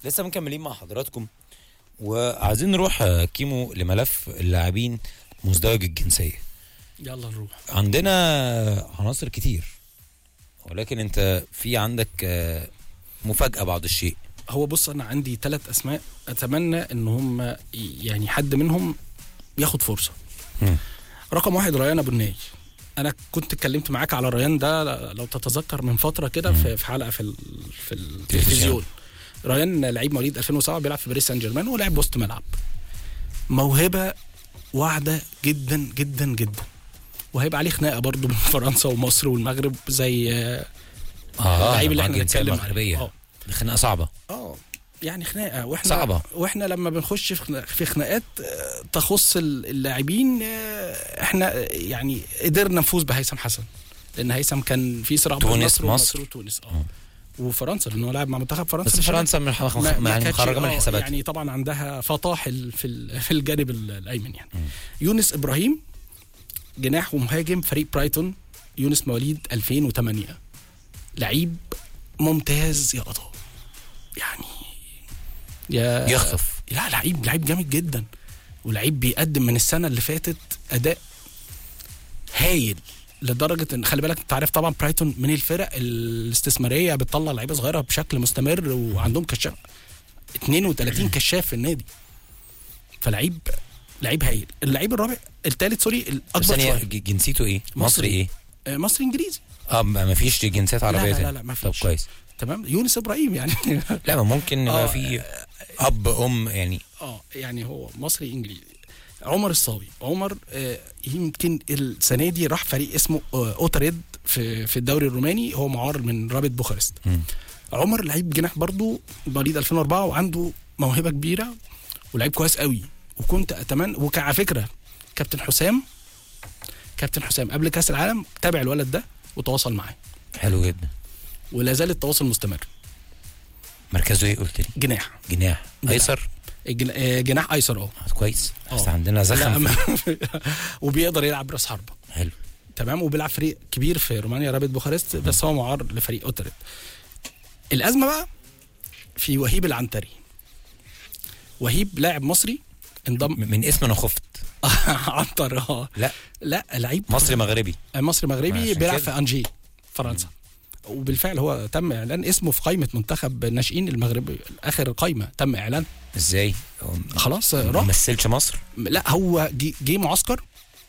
لسه مكملين مع حضراتكم وعايزين نروح آه، كيمو لملف اللاعبين مزدوج الجنسيه يلا نروح عندنا عناصر كتير ولكن انت في عندك آه، مفاجاه بعض الشيء هو بص انا عندي ثلاث اسماء اتمنى ان هم يعني حد منهم ياخد فرصه مم. رقم واحد ريان ابو الناي انا كنت اتكلمت معاك على ريان ده لو تتذكر من فتره كده في في حلقه في ال- في التلفزيون ريان لعيب مواليد 2007 بيلعب في باريس سان جيرمان ولاعب وسط ملعب موهبه واعده جدا جدا جدا وهيبقى عليه خناقه برضه من فرنسا ومصر والمغرب زي آه، اه اللعيب اللي مع احنا الجنسيه بنتكلم المغربيه عليه. اه دي خناقه صعبه اه يعني خناقه واحنا صعبة. واحنا لما بنخش في خنا- في خناقات آه، تخص ال- اللاعبين آه، احنا آه، يعني قدرنا نفوز بهيثم حسن لان هيثم كان في صراع بين تونس، مصر مصر. ومصر وتونس اه وفرنسا لان هو لاعب مع منتخب فرنسا بس مش فرنسا من الح- ما- ما يعني كانتش- مخرجه من آه، الحسابات يعني طبعا عندها فطاحل في ال- في الجانب ال- الايمن يعني يونس ابراهيم جناح ومهاجم فريق برايتون يونس مواليد 2008 لعيب ممتاز يا قطا يعني يا يخطف لا لعيب لعيب جامد جدا ولعيب بيقدم من السنه اللي فاتت اداء هايل لدرجه ان خلي بالك انت عارف طبعا برايتون من الفرق الاستثماريه بتطلع لعيبه صغيره بشكل مستمر وعندهم كشاف 32 كشاف في النادي فلعيب لعيب هايل اللعيب الرابع الثالث سوري بس الاكبر ثانية شويه ج- جنسيته ايه؟ مصري. مصري ايه؟ آه، مصري انجليزي اه ما ما فيش جنسيات عربيه لا لا تاني. لا ما طب فيش. كويس تمام يونس ابراهيم يعني لا ما ممكن آه، يبقى في اب ام يعني اه يعني هو مصري انجليزي عمر الصاوي عمر آه يمكن السنه دي راح فريق اسمه آه اوتريد في في الدوري الروماني هو معار من رابط بوخارست مم. عمر لعيب جناح برضو مواليد 2004 وعنده موهبه كبيره ولعيب كويس قوي وكنت اتمنى وكان على فكره كابتن حسام كابتن حسام قبل كاس العالم تابع الولد ده وتواصل معاه حلو جدا ولا زال التواصل مستمر مركزه ايه قلت لي؟ جناح جناح جناح. ايسر الجن- آه، جناح ايسر اه آه، كويس بس آه. عندنا زخم لا، في- ما- وبيقدر يلعب راس حربه حلو تمام وبيلعب فريق كبير في رومانيا رابط بوخارست بس هو معار لفريق اوتريد الازمه بقى في وهيب العنتري وهيب لاعب مصري انضم م- من اسم انا خفت عنتر اه لا لا لعيب مصري مغربي مصري مغربي عشان بيلعب كده. في انجي فرنسا وبالفعل هو تم اعلان اسمه في قائمه منتخب الناشئين المغربي اخر قائمه تم اعلان ازاي؟ هو م- خلاص ما راح مثلش مصر لا هو جه جه معسكر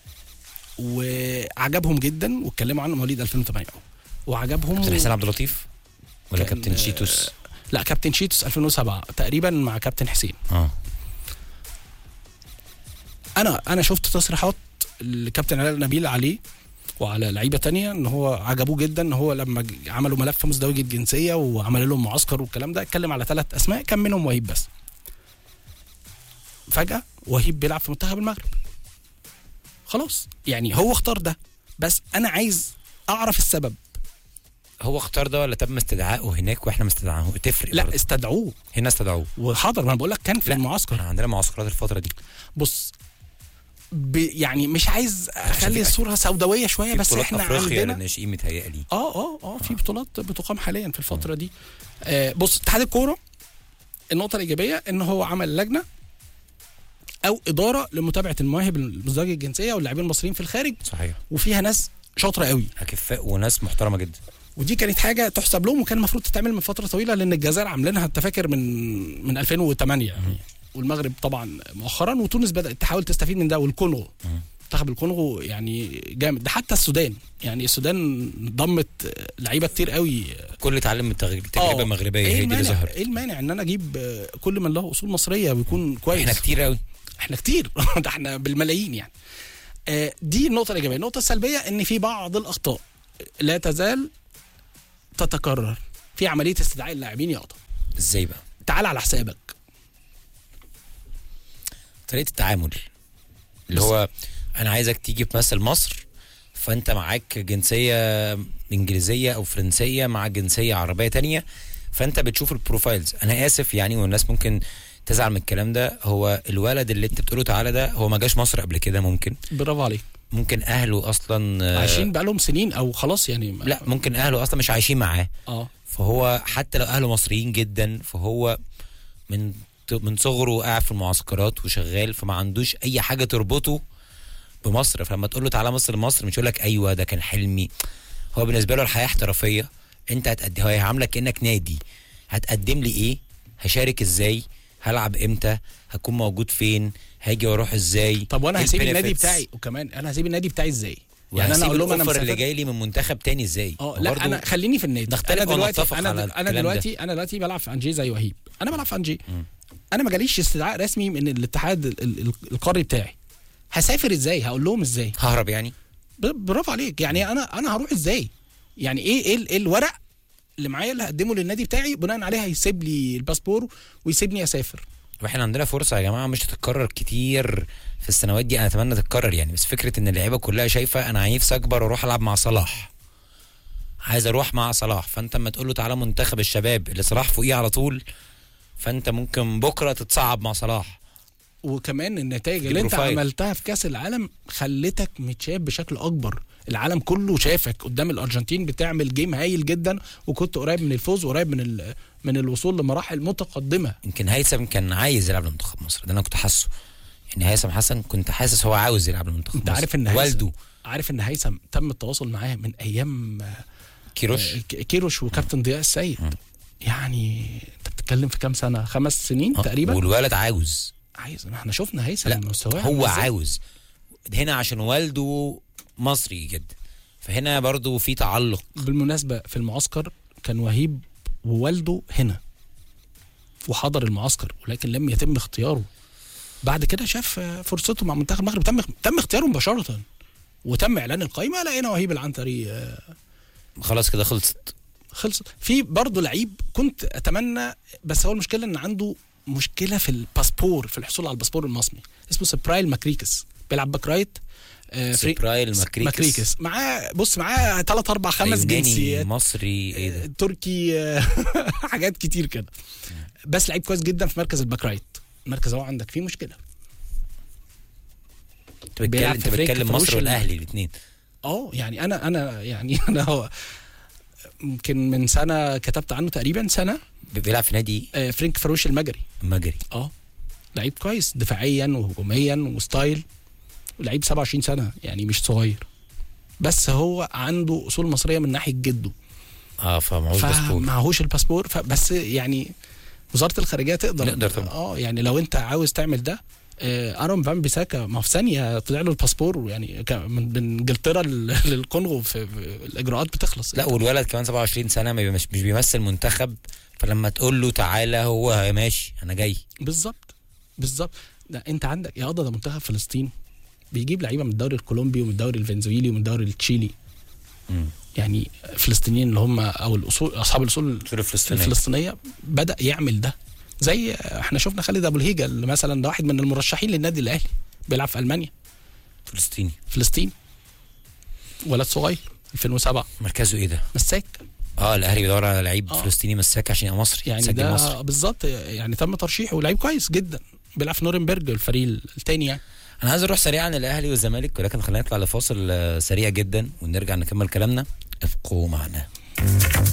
وعجبهم جدا واتكلموا عنه مواليد 2008 وعجبهم كابتن حسين عبد اللطيف ولا كان- كابتن شيتوس؟ لا كابتن شيتوس 2007 تقريبا مع كابتن حسين اه انا انا شفت تصريحات الكابتن علاء نبيل عليه وعلى لعيبه تانية ان هو عجبوه جدا ان هو لما ج- عملوا ملف مزدوج الجنسيه وعمل لهم معسكر والكلام ده اتكلم على ثلاث اسماء كان منهم وهيب بس فجاه وهيب بيلعب في منتخب المغرب خلاص يعني هو اختار ده بس انا عايز اعرف السبب هو اختار ده ولا تم استدعائه هناك واحنا ما استدعاه تفرق لا برضه. استدعوه هنا استدعوه وحضر ما انا بقول لك كان في لا. المعسكر احنا عندنا معسكرات الفتره دي بص ب يعني مش عايز اخلي في- الصوره سوداويه شويه في بس بطولات احنا افريقيا عندنا للناشئين متهيألي اه اه اه في بطولات بتقام حاليا في الفتره دي آه بص اتحاد الكوره النقطه الايجابيه ان هو عمل لجنه او اداره لمتابعه المواهب المزدوجه الجنسيه واللاعبين المصريين في الخارج صحيح وفيها ناس شاطره قوي اكفاء وناس محترمه جدا ودي كانت حاجه تحسب لهم وكان المفروض تتعمل من فتره طويله لان الجزائر عاملينها انت فاكر من من 2008 يعني والمغرب طبعا مؤخرا وتونس بدات تحاول تستفيد من ده والكونغو منتخب الكونغو يعني جامد ده حتى السودان يعني السودان ضمت لعيبه كتير قوي كل اتعلم من التغ- التجربه آه. المغربيه ايه هي دي اللي المانع ظهرت ايه المانع ان انا اجيب آه، كل من له اصول مصريه ويكون كويس احنا كتير قوي احنا كتير ده احنا بالملايين يعني آه، دي النقطه الايجابيه النقطه السلبيه ان في بعض الاخطاء لا تزال تتكرر في عمليه استدعاء اللاعبين يا قطع ازاي بقى تعال على حسابك طريقه التعامل اللي هو انا عايزك تيجي تمثل مصر فانت معاك جنسيه انجليزيه او فرنسيه مع جنسيه عربيه تانية فانت بتشوف البروفايلز انا اسف يعني والناس ممكن تزعل من الكلام ده هو الولد اللي انت بتقوله تعالى ده هو ما جاش مصر قبل كده ممكن برافو عليك ممكن اهله اصلا آه، عايشين بقالهم سنين او خلاص يعني ما- لا ممكن اهله اصلا مش عايشين معاه اه فهو حتى لو اهله مصريين جدا فهو من من صغره قاعد في المعسكرات وشغال فما عندوش اي حاجه تربطه بمصر فلما تقول له تعالى مصر مصر مش يقول لك ايوه ده كان حلمي هو بالنسبه له الحياه احترافيه انت هتقدم هي عاملك كانك نادي هتقدم لي ايه هشارك ازاي هلعب امتى هكون موجود فين هاجي واروح ازاي طب وانا إيه هسيب ال النادي benefits؟ بتاعي وكمان انا هسيب النادي بتاعي ازاي يعني انا اقول لهم انا مسافر- اللي جاي لي من منتخب تاني ازاي اه ما لا برضو انا خليني في النادي نختلف انا دلوقتي ونتفق انا على دل- انا الكلام ده. دلوقتي انا دلوقتي بلعب في انجي زي وهيب انا بلعب في انجي انا ما جاليش استدعاء رسمي من الاتحاد ال- ال- القاري بتاعي هسافر ازاي هقول لهم ازاي ههرب يعني ب- برافو عليك يعني انا انا هروح ازاي يعني ايه ايه, ال- إيه الورق اللي معايا اللي هقدمه للنادي بتاعي بناء عليه هيسيب لي الباسبور ويسيبني اسافر واحنا عندنا فرصه يا جماعه مش هتتكرر كتير في السنوات دي انا اتمنى تتكرر يعني بس فكره ان اللعيبه كلها شايفه انا نفسي اكبر واروح العب مع صلاح عايز اروح مع صلاح فانت اما تقول له تعالى منتخب الشباب اللي صلاح فوقيه على طول فانت ممكن بكره تتصعب مع صلاح وكمان النتائج في اللي انت بروفايل. عملتها في كاس العالم خلتك متشاف بشكل اكبر العالم كله شافك قدام الارجنتين بتعمل جيم هايل جدا وكنت قريب من الفوز وقريب من ال- من الوصول لمراحل متقدمه يمكن هيثم كان عايز يلعب لمنتخب مصر ده انا كنت حاسه يعني هيثم حسن كنت حاسس هو عاوز يلعب لمنتخب انت مصر عارف ان هيثم- والده عارف ان هيثم تم التواصل معاه من ايام آه، كيروش ك- كيروش وكابتن ضياء السيد يعني انت بتتكلم في كام سنه خمس سنين آه، تقريبا والولد عاوز عايز ما احنا شفنا هيثم لا مستواه هو عامل إزاي. عاوز هنا عشان والده مصري جدا فهنا برضو في تعلق بالمناسبه في المعسكر كان وهيب ووالده هنا وحضر المعسكر ولكن لم يتم اختياره بعد كده شاف آه، فرصته مع منتخب المغرب تم تم اختياره مباشره وتم اعلان القائمه لقينا وهيب العنتري آه، خلاص كده خلصت خلصت في برضه لعيب كنت اتمنى بس هو المشكله ان عنده مشكله في الباسبور في الحصول على الباسبور المصري اسمه سبرايل ماكريكس بيلعب باك رايت آه، فري- سبرايل ماكريكس. ماكريكس معاه بص معاه ثلاث اربع خمس يوناني جنسيات مصري ايه ده آه، تركي آه، حاجات كتير كده بس لعيب كويس جدا في مركز الباك رايت المركز هو عندك فيه مشكله انت بتتكلم بيلعب انت في فريق بتتكلم فروش مصر ال- والاهلي الاثنين اه يعني انا انا يعني انا هو يمكن من سنه كتبت عنه تقريبا سنه بيلعب في نادي آه، فرينك فروش المجري مجري اه لعيب كويس دفاعيا وهجوميا وستايل ولعيب 27 سنه يعني مش صغير بس هو عنده اصول مصريه من ناحيه جده اه فمعهوش باسبور فمعهوش الباسبور فبس يعني وزاره الخارجيه تقدر نقدر طبعا. اه يعني لو انت عاوز تعمل ده آه، ارون فان بيساكا ما في ثانيه طلع له الباسبور يعني ك- من من انجلترا لل- للكونغو في في الاجراءات بتخلص لا والولد كمان 27 سنه ما بيمش- مش بيمثل منتخب فلما تقول له تعالى هو ماشي انا جاي بالظبط بالظبط ده انت عندك يا قضا ده منتخب فلسطين بيجيب لعيبه من الدوري الكولومبي ومن الدوري الفنزويلي ومن الدوري التشيلي مم. يعني فلسطينيين اللي هم او الاصول اصحاب الاصول الفلسطينيه الفلسطينيه الفلسطينيه بدا يعمل ده زي احنا شفنا خالد ابو الهيجه اللي مثلا ده واحد من المرشحين للنادي الاهلي بيلعب في المانيا فلسطيني فلسطين ولد صغير 2007 مركزه ايه ده؟ مساك اه الاهلي بيدور على لعيب آه. فلسطيني مساك عشان يبقى مصري يعني يسجل ده مصري بالظبط يعني تم ترشيحه ولعيب كويس جدا بيلعب في نورنبرج الفريق الثاني يعني انا عايز اروح سريعا الاهلي والزمالك ولكن خلينا نطلع لفاصل آه، سريع جدا ونرجع نكمل كلامنا ابقوا معنا